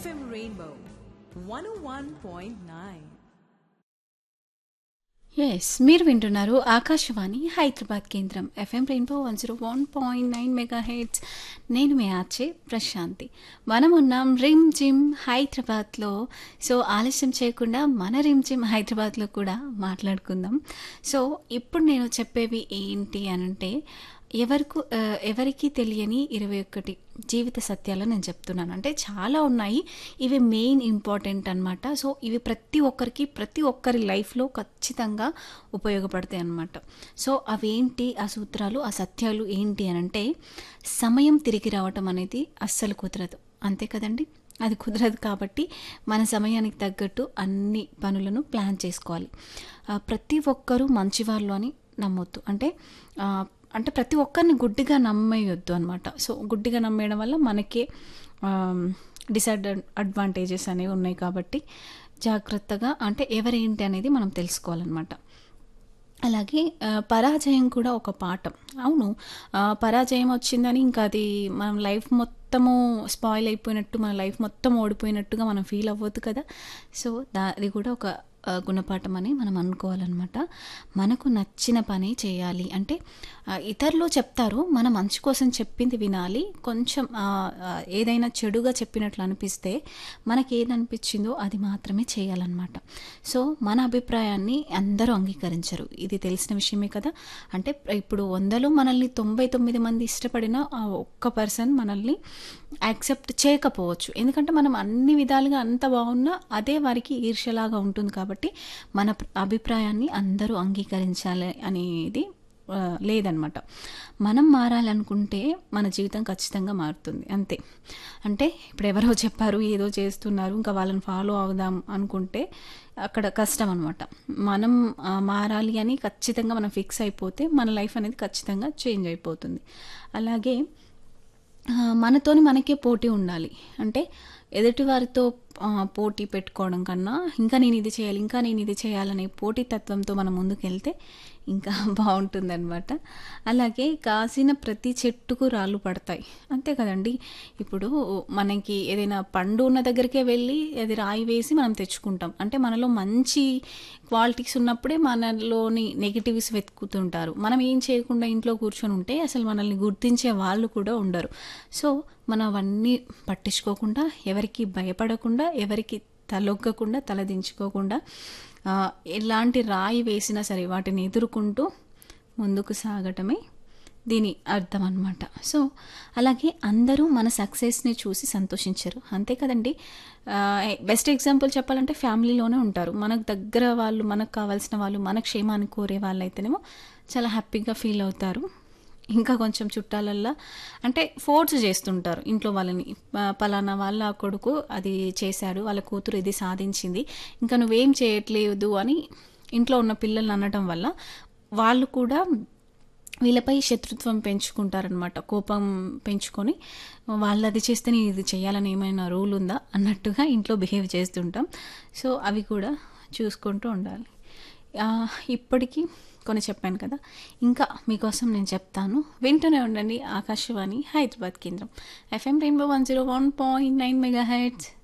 FM Rainbow 101.9. Yes మీరు వింటున్నారు ఆకాశవాణి హైదరాబాద్ కేంద్రం FM rainbow one zero one point nine megahertz నేను మీ ఆర్చే ప్రశాంతి మనం ఉన్నాం రిమ్ జిమ్ హైదరాబాద్లో సో ఆలస్యం చేయకుండా మన రిమ్ జిమ్ హైదరాబాద్లో కూడా మాట్లాడుకుందాం సో ఇప్పుడు నేను చెప్పేవి ఏంటి అనంటే ఎవరికి ఎవరికి తెలియని ఇరవై ఒక్కటి జీవిత సత్యాలు నేను చెప్తున్నాను అంటే చాలా ఉన్నాయి ఇవి మెయిన్ ఇంపార్టెంట్ అనమాట సో ఇవి ప్రతి ఒక్కరికి ప్రతి ఒక్కరి లైఫ్లో ఖచ్చితంగా ఉపయోగపడతాయి అన్నమాట సో అవేంటి ఆ సూత్రాలు ఆ సత్యాలు ఏంటి అని అంటే సమయం తిరిగి రావటం అనేది అస్సలు కుదరదు అంతే కదండి అది కుదరదు కాబట్టి మన సమయానికి తగ్గట్టు అన్ని పనులను ప్లాన్ చేసుకోవాలి ఆ, ప్రతి ఒక్కరూ మంచివాళ్ళు అని నమ్మొద్దు అంటే ఆ, అంటే ప్రతి ఒక్కరిని గుడ్డిగా నమ్మేయొద్దు అనమాట సో గుడ్డిగా నమ్మేయడం వల్ల మనకే డిసడ్ అడ్వాంటేజెస్ అనేవి ఉన్నాయి కాబట్టి జాగ్రత్తగా అంటే ఎవరేంటి అనేది మనం తెలుసుకోవాలన్నమాట అలాగే ఆ, పరాజయం కూడా ఒక పాఠం అవును ఆ, పరాజయం వచ్చిందని ఇంకా అది మనం లైఫ్ మొత్తము స్పాయిల్ అయిపోయినట్టు మన లైఫ్ మొత్తం ఓడిపోయినట్టుగా మనం ఫీల్ అవ్వద్దు కదా సో దా అది కూడా ఒక ఆ, గుణపాఠం అని మనం అనుకోవాలన్నమాట మనకు నచ్చిన పని చేయాలి అంటే ఆ, ఇతరులు చెప్తారు మన మంచి కోసం చెప్పింది వినాలి కొంచెం ఆ, ఆ, ఏదైనా చెడుగా చెప్పినట్లు అనిపిస్తే మనకి ఏది అనిపించిందో అది మాత్రమే చేయాలన్నమాట సో మన అభిప్రాయాన్ని అందరూ అంగీకరించరు ఇది తెలిసిన విషయమే కదా అంటే ఇప్పుడు వందలు మనల్ని తొంభై తొమ్మిది మంది ఇష్టపడిన ఆ ఒక్క పర్సన్ మనల్ని యాక్సెప్ట్ చేయకపోవచ్చు ఎందుకంటే మనం అన్ని విధాలుగా అంత బాగున్నా అదే వారికి ఈర్ష్యలాగా ఉంటుంది కాబట్టి మన ప్ర- అభిప్రాయాన్ని అందరూ అంగీకరించాలి అనేది ఆ, లేదనమాట మనం మారాలనుకుంటే మన జీవితం ఖచ్చితంగా మారుతుంది అంతే అంటే ఇప్పుడు ఎవరో చెప్పారు ఏదో చేస్తున్నారు ఇంకా వాళ్ళని ఫాలో అవుదాం అనుకుంటే అక్కడ కష్టం అనమాట మనం ఆ, మారాలి అని ఖచ్చితంగా మనం ఫిక్స్ అయిపోతే మన లైఫ్ అనేది ఖచ్చితంగా చేంజ్ అయిపోతుంది అలాగే ఆ, మనతోని మనకే పోటీ ఉండాలి అంటే ఎదుటి వారితో ఆ, పోటీ పెట్టుకోవడం కన్నా ఇంకా నేను ఇది చేయాలి ఇంకా నేను ఇది చేయాలనే పోటీతత్వంతో మనం ముందుకెళ్తే ఇంకా బాగుంటుందన్నమాట అలాగే కాసిన ప్రతి చెట్టుకు రాళ్ళు పడతాయి అంతే కదండి ఇప్పుడు మనకి ఏదైనా పండు ఉన్న దగ్గరికే వెళ్ళి అది రాయి వేసి మనం తెచ్చుకుంటాం అంటే మనలో మంచి క్వాలిటీస్ ఉన్నప్పుడే మనలోని నెగిటివ్స్ వెతుకుతుంటారు మనం ఏం చేయకుండా ఇంట్లో కూర్చొని ఉంటే అసలు మనల్ని గుర్తించే వాళ్ళు కూడా ఉండరు సో మనం అవన్నీ పట్టించుకోకుండా ఎవరికి భయపడకుండా ఎవరికి తలొగ్గకుండా తలదించుకోకుండా ఆ, ఎలాంటి రాయి వేసినా సరే వాటిని ఎదుర్కొంటూ ముందుకు సాగటమే దీని అర్థం అనమాట సో అలాగే అందరూ మన సక్సెస్ని చూసి సంతోషించరు అంతే కదండి బెస్ట్ ఎగ్జాంపుల్ చెప్పాలంటే ఫ్యామిలీలోనే ఉంటారు మనకు దగ్గర వాళ్ళు మనకు కావాల్సిన వాళ్ళు మన క్షేమాన్ని కోరే వాళ్ళు అయితేనేమో చాలా హ్యాపీగా ఫీల్ అవుతారు ఇంకా కొంచెం చుట్టాలల్లా అంటే ఫోర్స్ చేస్తుంటారు ఇంట్లో వాళ్ళని "ప- పలానా వాళ్ళ కొడుకు అది చేశాడు వాళ్ళ కూతురు ఇది సాధించింది ఇంకా నువ్వేం చేయట్లేదు అని ఇంట్లో ఉన్న పిల్లల్ని అనడం వల్ల వాళ్ళు కూడా వీళ్ళపై శత్రుత్వం పెంచుకుంటారనమాట కోపం పెంచుకొని వాళ్ళు అది చేస్తే నేను ఇది చేయాలని ఏమైనా రూల్ ఉందా అన్నట్టుగా ఇంట్లో బిహేవ్ చేస్తుంటాం సో అవి కూడా చూసుకుంటూ ఉండాలి ఆ, ఇప్పటికీ కొన్ని చెప్పాను కదా ఇంకా మీకోసం నేను చెప్తాను వింటూనే ఉండండి ఆకాశవాణి హైదరాబాద్ కేంద్రం FM rainbow one zero one point nine mega heads